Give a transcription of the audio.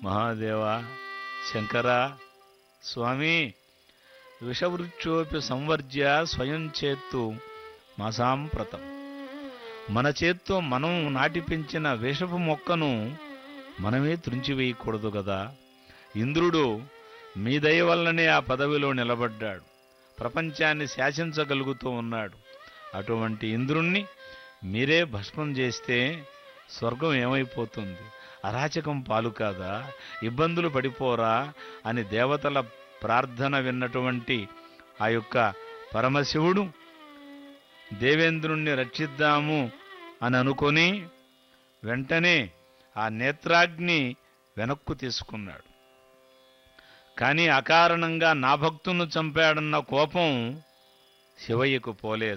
మహాదేవా శంకరా స్వామి విషవృక్షోపి సంవర్జ్య స్వయం చేత్తు మాసాంప్రతం మన చేత్తో మనం నాటి పెంచిన విషపు మొక్కను మనమే త్రుంచివేయకూడదు కదా ఇంద్రుడు మీ దయ వల్లనే ఆ పదవిలో నిలబడ్డాడు ప్రపంచాన్ని శాసించగలుగుతూ ఉన్నాడు అటువంటి ఇంద్రుణ్ణి మీరే భస్మం చేస్తే స్వర్గం ఏమైపోతుంది అరాచకం పాలు కాదా ఇబ్బందులు పడిపోరా అని దేవతల ప్రార్థన విన్నటువంటి ఆ యొక్క పరమశివుడు దేవేంద్రుణ్ణి రక్షిద్దాము అని అనుకొని వెంటనే ఆ నేత్రాగ్ని వెనక్కు తీసుకున్నాడు కానీ అకారణంగా నా భక్తును చంపాడన్న కోపం శివయ్యకు పోలేదు